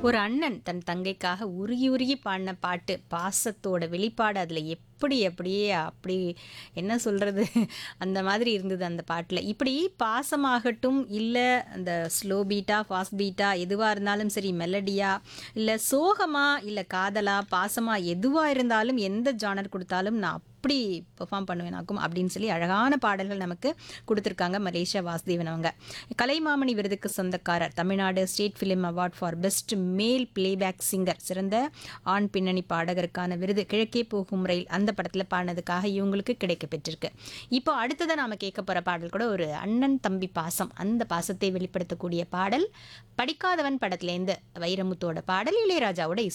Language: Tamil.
ஒரு அண்ணன் தன் தங்கைக்காக உருகி உருகி பாடின பாட்டு பாசத்தோட வெளிப்பாடு அதில் எப்படி அப்படியே அப்படி என்ன சொல்கிறது அந்த மாதிரி இருந்தது அந்த பாட்டில் இப்படி பாசமாகட்டும் இல்லை அந்த ஸ்லோ பீட்டா ஃபாஸ்ட் பீட்டா எதுவாக இருந்தாலும் சரி மெலடியா இல்லை சோகமா இல்லை காதலா பாசமா எதுவாக இருந்தாலும் எந்த ஜானர் கொடுத்தாலும் நான் அப்படி பெர்ஃபார்ம் பண்ணுவேனாக்கும் அப்படின்னு சொல்லி அழகான பாடல்கள் நமக்கு கொடுத்துருக்காங்க மலேசியா வாசுதேவன் அவங்க கலைமாமணி விருதுக்கு சொந்தக்காரர் Tamil Nadu state film award for best male playback singer சிறந்த ஆண் பின்னணி பாடகருக்கான விருது கிழக்கே போகும் ரயில் அந்த படத்தில் பாடினதுக்காக இவங்களுக்கு கிடைக்க பெற்றிருக்கு இப்போ அடுத்ததை நாம கேட்க போகிற பாடல் கூட ஒரு அண்ணன் தம்பி பாசம் அந்த பாசத்தை வெளிப்படுத்தக்கூடிய பாடல் படிக்காதவன் படத்துலேருந்து வைரமுத்தோட பாடல் இளையராஜாவோட இசை